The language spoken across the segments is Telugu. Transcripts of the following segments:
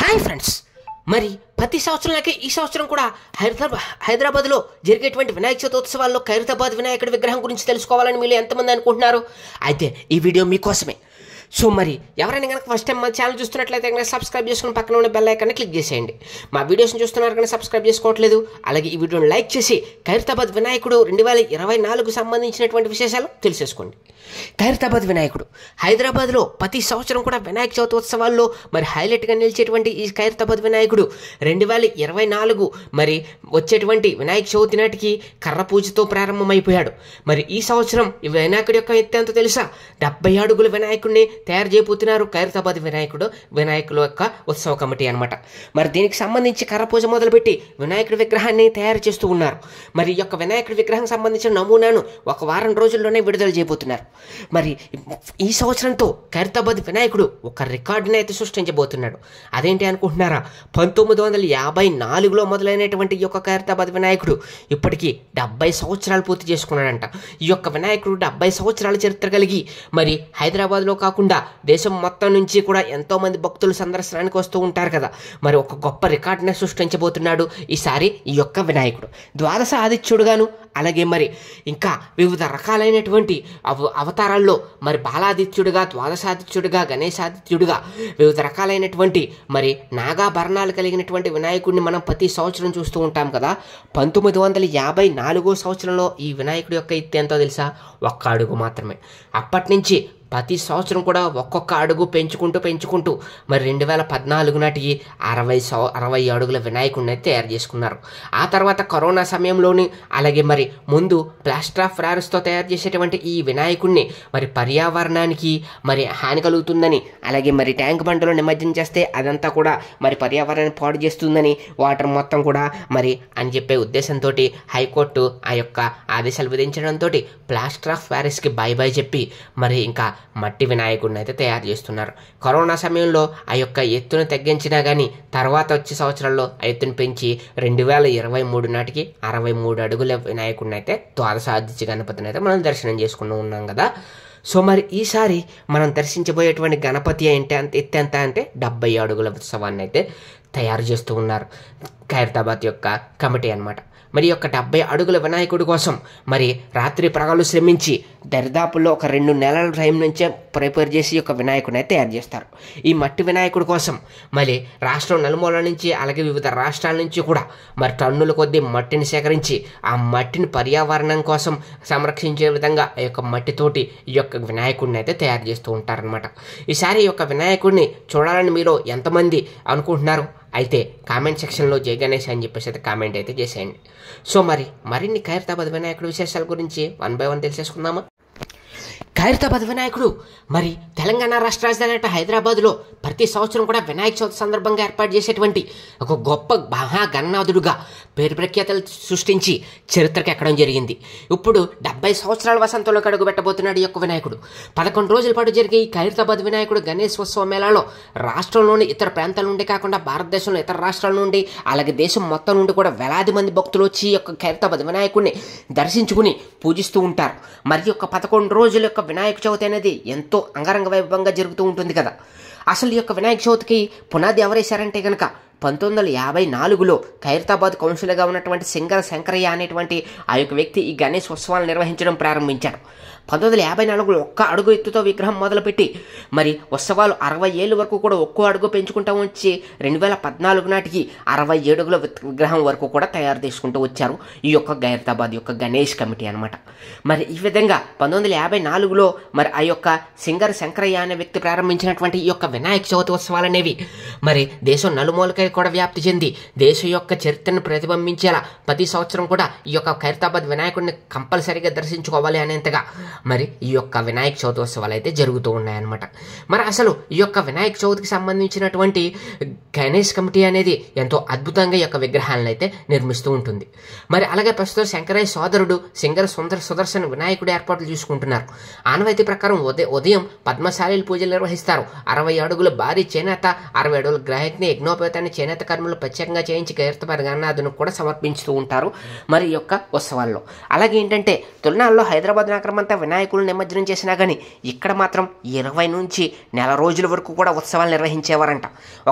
హాయ్ ఫ్రెండ్స్ మరి ప్రతి సంవత్సరంలాగే ఈ సంవత్సరం కూడా హైదరాబాద్ హైదరాబాద్లో జరిగేటువంటి వినాయక చవితి ఉత్సవాల్లో ఖైరతాబాద్ వినాయకుడి విగ్రహం గురించి తెలుసుకోవాలని మీరు ఎంతమంది అనుకుంటున్నారు అయితే ఈ వీడియో మీకోసమే సో మరి ఎవరైనా కనుక ఫస్ట్ టైం మా ఛానల్ చూస్తున్నట్లయితే కనుక సబ్స్క్రైబ్ చేసుకుని పక్కన ఉన్న బెల్ ఐకాన్ని క్లిక్ చేసేయండి మా వీడియోస్ని చూస్తున్నారు కానీ సబ్స్క్రైబ్ చేసుకోవట్లేదు అలాగే ఈ వీడియోని లైక్ చేసి ఖైరతాబాద్ వినాయకుడు రెండు వేల ఇరవై నాలుగు సంబంధించినటువంటి విశేషాలు తెలిసేసుకోండి ఖైరతాబాద్ వినాయకుడు హైదరాబాద్లో ప్రతి సంవత్సరం కూడా వినాయక చవితి ఉత్సవాల్లో మరి హైలైట్గా నిలిచేటువంటి ఈ ఖైరతాబాద్ వినాయకుడు రెండు వేల ఇరవై నాలుగు మరి వచ్చేటువంటి వినాయక చవితి నాటికి కర్ర పూజతో ప్రారంభమైపోయాడు మరి ఈ సంవత్సరం ఈ వినాయకుడి యొక్క ఎత్తు ఎంతో తెలుసా డెబ్బై అడుగుల వినాయకుడిని తయారు చేయబోతున్నారు ఖైరతాబాద్ వినాయకుడు వినాయకుల యొక్క ఉత్సవ కమిటీ అనమాట మరి దీనికి సంబంధించి కర్ర పూజ మొదలుపెట్టి వినాయకుడి విగ్రహాన్ని తయారు చేస్తూ ఉన్నారు మరి ఈ యొక్క వినాయకుడి విగ్రహం సంబంధించిన నమూనాను ఒక వారం రోజుల్లోనే విడుదల చేయబోతున్నారు మరి ఈ సంవత్సరంతో ఖైరతాబాద్ వినాయకుడు ఒక రికార్డుని అయితే సృష్టించబోతున్నాడు అదేంటి అనుకుంటున్నారా పంతొమ్మిది వందల యాభై నాలుగులో మొదలైనటువంటి ఈ యొక్క ఖైరతాబాద్ వినాయకుడు ఇప్పటికీ డెబ్బై సంవత్సరాలు పూర్తి చేసుకున్నాడంట ఈ యొక్క వినాయకుడు డెబ్బై సంవత్సరాల చరిత్ర కలిగి మరి హైదరాబాద్లో కాకుండా దేశం మొత్తం నుంచి కూడా ఎంతో మంది భక్తులు సందర్శనానికి వస్తూ ఉంటారు కదా మరి ఒక గొప్ప రికార్డుని సృష్టించబోతున్నాడు ఈసారి ఈ యొక్క వినాయకుడు ద్వాదశ ఆదిత్యుడుగాను అలాగే మరి ఇంకా వివిధ రకాలైనటువంటి అవ అవతారాల్లో మరి బాలాదిత్యుడిగా ద్వాదశాదిత్యుడిగా గణేశాదిత్యుడిగా వివిధ రకాలైనటువంటి మరి నాగాభరణాలు కలిగినటువంటి వినాయకుడిని మనం ప్రతి సంవత్సరం చూస్తూ ఉంటాం కదా పంతొమ్మిది వందల యాభై నాలుగో సంవత్సరంలో ఈ వినాయకుడి యొక్క ఎత్తు ఎంతో తెలుసా ఒక్క అడుగు మాత్రమే అప్పటి నుంచి ప్రతి సంవత్సరం కూడా ఒక్కొక్క అడుగు పెంచుకుంటూ పెంచుకుంటూ మరి రెండు వేల పద్నాలుగు నాటికి అరవై సౌ అరవై అడుగుల వినాయకుడిని అయితే తయారు చేసుకున్నారు ఆ తర్వాత కరోనా సమయంలోని అలాగే మరి ముందు ప్లాస్టర్ ఆఫ్ ఫ్రారస్తో తయారు చేసేటువంటి ఈ వినాయకుడిని మరి పర్యావరణానికి మరి హాని కలుగుతుందని అలాగే మరి ట్యాంక్ బండలో నిమజ్జనం చేస్తే అదంతా కూడా మరి పర్యావరణాన్ని పాడు చేస్తుందని వాటర్ మొత్తం కూడా మరి అని చెప్పే ఉద్దేశంతో హైకోర్టు ఆ యొక్క ఆదేశాలు విధించడంతో ప్లాస్టర్ ఆఫ్ ప్యారిస్కి బై బై చెప్పి మరి ఇంకా మట్టి వినాయకుడిని అయితే తయారు చేస్తున్నారు కరోనా సమయంలో ఆ యొక్క ఎత్తును తగ్గించినా కానీ తర్వాత వచ్చే సంవత్సరాల్లో ఆ ఎత్తును పెంచి రెండు వేల ఇరవై మూడు నాటికి అరవై మూడు అడుగుల వినాయకుడిని అయితే ద్వాదశాదిత్య గణపతిని అయితే మనం దర్శనం చేసుకుని ఉన్నాం కదా సో మరి ఈసారి మనం దర్శించబోయేటువంటి గణపతి ఏంటి అంత ఎత్తు ఎంత అంటే డెబ్బై అడుగుల ఉత్సవాన్ని అయితే తయారు చేస్తూ ఉన్నారు ఖైరతాబాద్ యొక్క కమిటీ అనమాట మరి యొక్క డెబ్బై అడుగుల వినాయకుడి కోసం మరి రాత్రి ప్రగలు శ్రమించి దరిదాపుల్లో ఒక రెండు నెలల టైం నుంచే ప్రిపేర్ చేసి ఒక వినాయకుడిని అయితే తయారు చేస్తారు ఈ మట్టి వినాయకుడి కోసం మరి రాష్ట్రం నలుమూల నుంచి అలాగే వివిధ రాష్ట్రాల నుంచి కూడా మరి టన్నుల కొద్దీ మట్టిని సేకరించి ఆ మట్టిని పర్యావరణం కోసం సంరక్షించే విధంగా ఈ యొక్క మట్టితోటి ఈ యొక్క వినాయకుడిని అయితే తయారు చేస్తూ ఉంటారనమాట ఈసారి ఈ యొక్క వినాయకుడిని చూడాలని మీరు ఎంతమంది అనుకుంటున్నారు అయితే కామెంట్ సెక్షన్లో జై గణేష్ అని చెప్పేసి అయితే కామెంట్ అయితే చేసేయండి సో మరి మరిన్ని ఖైరతాబాద్ వినాయకుడి విశేషాల గురించి వన్ బై వన్ తెలిసేసుకుందామా ఖైరతాబాద్ వినాయకుడు మరి తెలంగాణ రాష్ట్ర రాజధాని అంటే హైదరాబాద్లో ప్రతి సంవత్సరం కూడా వినాయక చవితి సందర్భంగా ఏర్పాటు చేసేటువంటి ఒక గొప్ప మహాగణనాథుడుగా పేరు ప్రఖ్యాతలు సృష్టించి చరిత్రకు ఎక్కడం జరిగింది ఇప్పుడు డెబ్బై సంవత్సరాల వసంతంలోకి అడుగు పెట్టబోతున్నాడు ఈ యొక్క వినాయకుడు పదకొండు రోజుల పాటు జరిగే ఈ ఖైరతాబాద్ వినాయకుడు గణేష్ ఉత్సవ మేళాలో రాష్ట్రంలోని ఇతర ప్రాంతాల నుండి కాకుండా భారతదేశంలో ఇతర రాష్ట్రాల నుండి అలాగే దేశం మొత్తం నుండి కూడా వేలాది మంది భక్తులు వచ్చి ఈ యొక్క ఖైరతాబాద్ వినాయకుడిని దర్శించుకుని పూజిస్తూ ఉంటారు మరి యొక్క పదకొండు రోజుల యొక్క వినాయక చవితి అనేది ఎంతో అంగరంగ వైభవంగా జరుగుతూ ఉంటుంది కదా అసలు ఈ యొక్క వినాయక చవితికి పునాది ఎవరేశారంటే కనుక పంతొమ్మిది వందల యాభై నాలుగులో ఖైరతాబాద్ కౌన్సిల్గా ఉన్నటువంటి సింగర శంకరయ్య అనేటువంటి ఆ యొక్క వ్యక్తి ఈ గణేష్ ఉత్సవాలు నిర్వహించడం ప్రారంభించారు పంతొమ్మిది వందల యాభై నాలుగులో ఒక్క అడుగు ఎత్తుతో విగ్రహం మొదలుపెట్టి మరి ఉత్సవాలు అరవై ఏళ్ళ వరకు కూడా ఒక్కో అడుగు పెంచుకుంటూ వచ్చి రెండు వేల పద్నాలుగు నాటికి అరవై ఏడుగుల విగ్రహం వరకు కూడా తయారు చేసుకుంటూ వచ్చారు ఈ యొక్క ఖైరతాబాద్ యొక్క గణేష్ కమిటీ అనమాట మరి ఈ విధంగా పంతొమ్మిది వందల యాభై నాలుగులో మరి ఆ యొక్క సింగర్ శంకరయ్య అనే వ్యక్తి ప్రారంభించినటువంటి ఈ యొక్క వినాయక చవితి ఉత్సవాలు అనేవి మరి దేశం నలుమూలకై కూడా వ్యాప్తి చెంది దేశం యొక్క చరిత్రను ప్రతిబింబించేలా ప్రతి సంవత్సరం కూడా ఈ యొక్క ఖైరతాబాద్ వినాయకుడిని కంపల్సరీగా దర్శించుకోవాలి అనేంతగా మరి ఈ యొక్క వినాయక చవితి ఉత్సవాలు అయితే జరుగుతూ ఉన్నాయన్నమాట మరి అసలు ఈ యొక్క వినాయక చవితికి సంబంధించినటువంటి గణేష్ కమిటీ అనేది ఎంతో అద్భుతంగా ఈ యొక్క విగ్రహాలను అయితే నిర్మిస్తూ ఉంటుంది మరి అలాగే ప్రస్తుతం శంకరయ్య సోదరుడు సింగర సుందర సుదర్శన్ వినాయకుడు ఏర్పాట్లు చూసుకుంటున్నారు ఆనవాయితీ ప్రకారం ఉదయం ఉదయం పద్మశాలీలు పూజలు నిర్వహిస్తారు అరవై అడుగుల భారీ చేనేత అరవై అడుగుల గ్రహిని యజ్ఞోపేతాన్ని చేనేత కర్మలు ప్రత్యేకంగా చేయించి కీర్తపరి గన్నాథును కూడా సమర్పించుతూ ఉంటారు మరి ఈ యొక్క ఉత్సవాల్లో అలాగే ఏంటంటే తొలినాల్లో హైదరాబాద్ నగరం అంతా వినాయకులు నిమజ్జనం చేసినా కానీ ఇక్కడ మాత్రం ఇరవై నుంచి నెల రోజుల వరకు కూడా ఉత్సవాలు నిర్వహించేవారంట ఒకప్పుడైతే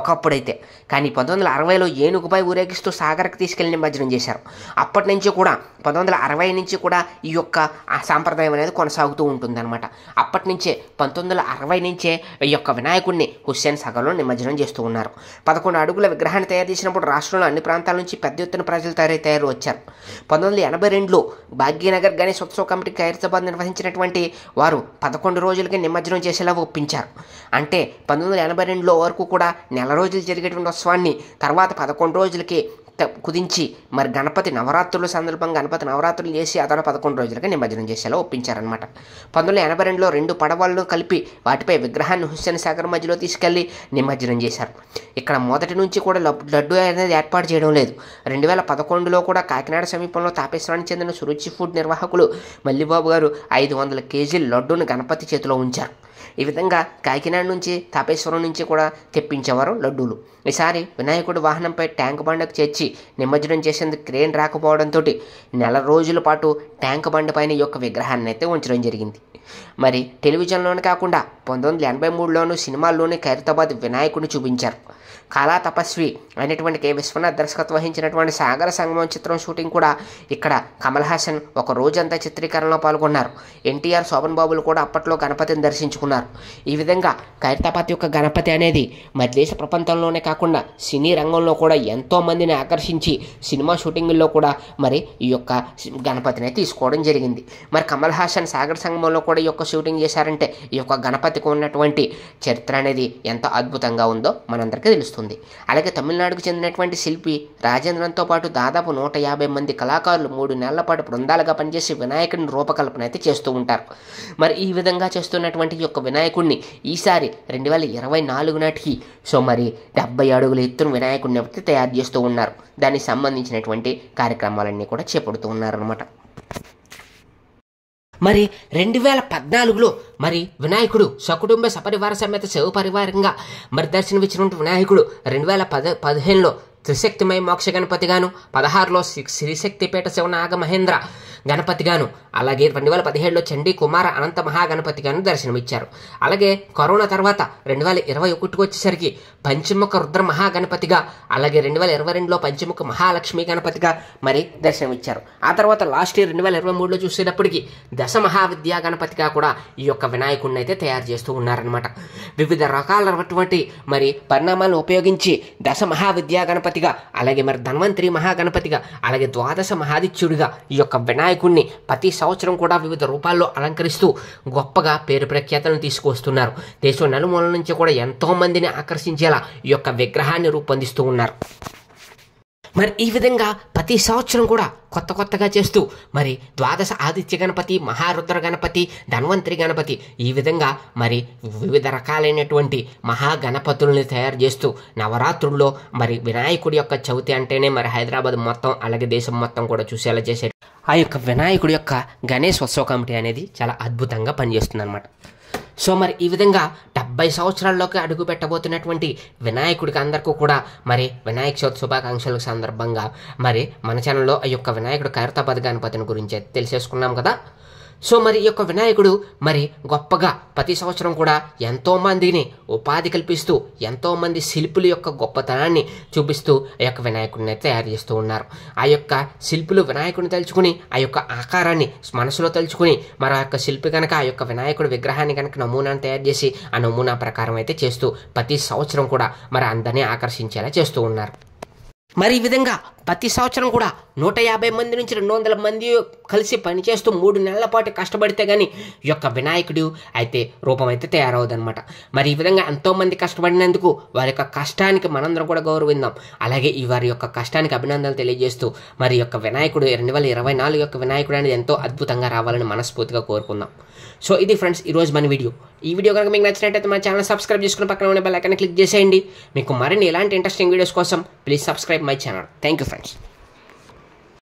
అయితే కానీ పంతొమ్మిది వందల అరవైలో ఏనుగుపై ఊరేగిస్తూ సాగర్కి తీసుకెళ్లి నిమజ్జనం చేశారు అప్పటి నుంచి కూడా పంతొమ్మిది వందల అరవై నుంచి కూడా ఈ యొక్క ఆ సాంప్రదాయం అనేది కొనసాగుతూ ఉంటుందన్నమాట అప్పటి నుంచే పంతొమ్మిది వందల అరవై నుంచే ఈ యొక్క వినాయకుడిని హుస్సేన్ సాగర్లో నిమజ్జనం చేస్తూ ఉన్నారు పదకొండు అడుగుల విగ్రహాన్ని తయారు చేసినప్పుడు రాష్ట్రంలో అన్ని ప్రాంతాల నుంచి పెద్ద ఎత్తున ప్రజలు తయారు తయారు వచ్చారు పంతొమ్మిది వందల ఎనభై రెండులో భాగ్యనగర్ గణేష్ ఉత్సవ కమిటీ ఖైరతాబాద్ నిర్వహించినటువంటి వారు పదకొండు రోజులకి నిమజ్జనం చేసేలా ఒప్పించారు అంటే పంతొమ్మిది వందల ఎనభై రెండులో వరకు కూడా నెల రోజులు జరిగేటువంటి ఉత్సవాన్ని తర్వాత పదకొండు రోజులకి త- కుదించి మరి గణపతి నవరాత్రుల సందర్భంగా గణపతి నవరాత్రులు చేసి ఆ తర్వాత పదకొండు రోజులకి నిమజ్జనం చేసేలా ఒప్పించారనమాట పంతొమ్మిది వందల ఎనభై రెండులో రెండు పడవలను కలిపి వాటిపై విగ్రహాన్ని హుస్సేన్ సాగర్ మధ్యలో తీసుకెళ్లి నిమజ్జనం చేశారు ఇక్కడ మొదటి నుంచి కూడా లబ్- లడ్డు అనేది ఏర్పాటు చేయడం లేదు రెండు వేల పదకొండులో కూడా కాకినాడ సమీపంలో తాపేశ్వరానికి చెందిన సురుచి ఫుడ్ నిర్వాహకులు మల్లిబాబు గారు ఐదు వందల కేజీల లడ్డూను గణపతి చేతిలో ఉంచారు ఈ విధంగా కాకినాడ నుంచి తాపేశ్వరం నుంచి కూడా తెప్పించేవారు లడ్డూలు ఈసారి వినాయకుడి వాహనంపై ట్యాంక్ బండకు చేర్చి నిమజ్జనం చేసేందుకు క్రేన్ రాకపోవడంతో నెల రోజుల పాటు ట్యాంక్ బండ పైన ఈ యొక్క విగ్రహాన్ని అయితే ఉంచడం జరిగింది మరి టెలివిజన్లోనే కాకుండా పంతొమ్మిది వందల ఎనభై మూడులోను సినిమాల్లోనే ఖైరతాబాద్ వినాయకుడిని చూపించారు కాలా తపస్వి అయినటువంటి కె విశ్వనాథ్ దర్శకత్వం వహించినటువంటి సాగర సంగమం చిత్రం షూటింగ్ కూడా ఇక్కడ కమల్ హాసన్ ఒక రోజంతా చిత్రీకరణలో పాల్గొన్నారు ఎన్టీఆర్ శోభన్ బాబులు కూడా అప్పట్లో గణపతిని దర్శించుకున్నారు ఈ విధంగా ఖైరతాబాద్ యొక్క గణపతి అనేది మరి దేశ ప్రపంచంలోనే కాకుండా సినీ రంగంలో కూడా ఎంతో మందిని ఆకర్షించి సినిమా షూటింగుల్లో కూడా మరి ఈ యొక్క గణపతిని తీసుకోవడం జరిగింది మరి కమల్ హాసన్ సాగర్ సంగమంలో కూడా ఈ యొక్క షూటింగ్ చేశారంటే ఈ యొక్క గణపతికి ఉన్నటువంటి చరిత్ర అనేది ఎంత అద్భుతంగా ఉందో మనందరికీ తెలుస్తుంది అలాగే తమిళనాడుకు చెందినటువంటి శిల్పి రాజేంద్రన్తో పాటు దాదాపు నూట యాభై మంది కళాకారులు మూడు నెలల పాటు బృందాలుగా పనిచేసి వినాయకుడిని రూపకల్పన అయితే చేస్తూ ఉంటారు మరి ఈ విధంగా చేస్తున్నటువంటి ఈ యొక్క వినాయకుడిని ఈసారి రెండు వేల ఇరవై నాలుగు నాటికి సో మరి డెబ్బై అడుగుల ఎత్తున వినాయకుడిని అయితే తయారు చేస్తూ ఉన్నారు దానికి సంబంధించినటువంటి కార్యక్రమాలన్నీ కూడా చేపడుతూ ఉన్నారనమాట మరి రెండు వేల పద్నాలుగులో మరి వినాయకుడు సకుటుంబ సపరివార సమేత శివ పరివారంగా మరి దర్శనమిచ్చినటువంటి వినాయకుడు రెండు వేల పద పదిహేనులో త్రిశక్తిమయ మోక్ష గణపతిగాను పదహారులో శ్రీ శ్రీశక్తిపేట శివనాగ మహేంద్ర గణపతిగాను అలాగే రెండు వేల పదిహేడులో చండీ కుమార అనంత మహాగణపతిగాను దర్శనమిచ్చారు అలాగే కరోనా తర్వాత రెండు వేల ఇరవై ఒకటికి వచ్చేసరికి పంచముఖ రుద్ర మహాగణపతిగా అలాగే రెండు వేల ఇరవై రెండులో పంచముఖ మహాలక్ష్మి గణపతిగా మరి దర్శనమిచ్చారు ఆ తర్వాత లాస్ట్ ఇయర్ రెండు వేల ఇరవై మూడులో చూసేటప్పటికి దశ మహావిద్యా గణపతిగా కూడా ఈ యొక్క వినాయకుడిని అయితే తయారు చేస్తూ ఉన్నారనమాట వివిధ రకాలైనటువంటి మరి పరిణామాలను ఉపయోగించి దశ మహావిద్యా గణపతిగా అలాగే మరి ధన్వంతరి మహాగణపతిగా అలాగే ద్వాదశ మహాదిత్యుడిగా ఈ యొక్క వినాయకుడిని ప్రతి సంవత్సరం కూడా వివిధ రూపాల్లో అలంకరిస్తూ గొప్పగా పేరు ప్రఖ్యాతలను తీసుకొస్తున్నారు దేశం నలుమూల నుంచి కూడా ఎంతో మందిని ఆకర్షించేలా ఈ యొక్క విగ్రహాన్ని రూపొందిస్తూ ఉన్నారు మరి ఈ విధంగా ప్రతి సంవత్సరం కూడా కొత్త కొత్తగా చేస్తూ మరి ద్వాదశ ఆదిత్య గణపతి మహారుద్ర గణపతి ధన్వంతరి గణపతి ఈ విధంగా మరి వివిధ రకాలైనటువంటి మహాగణపతుల్ని తయారు చేస్తూ నవరాత్రుల్లో మరి వినాయకుడి యొక్క చవితి అంటేనే మరి హైదరాబాద్ మొత్తం అలాగే దేశం మొత్తం కూడా చూసేలా చేసే ఆ యొక్క వినాయకుడి యొక్క గణేష్ ఉత్సవ కమిటీ అనేది చాలా అద్భుతంగా పనిచేస్తుంది అనమాట సో మరి ఈ విధంగా డెబ్బై సంవత్సరాల్లోకి అడుగు పెట్టబోతున్నటువంటి వినాయకుడికి అందరికీ కూడా మరి వినాయక చవితి శుభాకాంక్షల సందర్భంగా మరి మన ఛానల్లో ఈ యొక్క వినాయకుడు ఖైరతాబాద్ గణపతిని గురించి అయితే తెలిసేసుకున్నాం కదా సో మరి ఈ యొక్క వినాయకుడు మరి గొప్పగా ప్రతి సంవత్సరం కూడా ఎంతో మందిని ఉపాధి కల్పిస్తూ ఎంతో మంది శిల్పుల యొక్క గొప్పతనాన్ని చూపిస్తూ ఆ యొక్క వినాయకుడిని అయితే తయారు చేస్తూ ఉన్నారు ఆ యొక్క శిల్పులు వినాయకుడిని తలుచుకుని ఆ యొక్క ఆకారాన్ని మనసులో తలుచుకుని మరి ఆ యొక్క శిల్పి కనుక ఆ యొక్క వినాయకుడి విగ్రహాన్ని కనుక నమూనాను తయారు చేసి ఆ నమూనా ప్రకారం అయితే చేస్తూ ప్రతి సంవత్సరం కూడా మరి అందరినీ ఆకర్షించేలా చేస్తూ ఉన్నారు మరి ఈ విధంగా ప్రతి సంవత్సరం కూడా నూట యాభై మంది నుంచి రెండు వందల మంది కలిసి పనిచేస్తూ మూడు నెలల పాటు కష్టపడితే కానీ ఈ యొక్క వినాయకుడు అయితే రూపం అయితే తయారవుదన్నమాట మరి ఈ విధంగా ఎంతోమంది కష్టపడినందుకు వారి యొక్క కష్టానికి మనందరం కూడా గౌరవిందాం అలాగే ఈ వారి యొక్క కష్టానికి అభినందనలు తెలియజేస్తూ మరి ఈ యొక్క వినాయకుడు రెండు వేల ఇరవై నాలుగు యొక్క వినాయకుడు అనేది ఎంతో అద్భుతంగా రావాలని మనస్ఫూర్తిగా కోరుకుందాం సో ఇది ఫ్రెండ్స్ ఈరోజు మన వీడియో ఈ వీడియో కనుక మీకు నచ్చినట్టయితే మన ఛానల్ సబ్స్క్రైబ్ చేసుకుని పక్కన ఉన్న బెల్ ఐకాన్ క్లిక్ చేసేయండి మీకు మరిన్ని ఇలాంటి ఇంట్రెస్టింగ్ వీడియోస్ కోసం please subscribe my channel thank you friends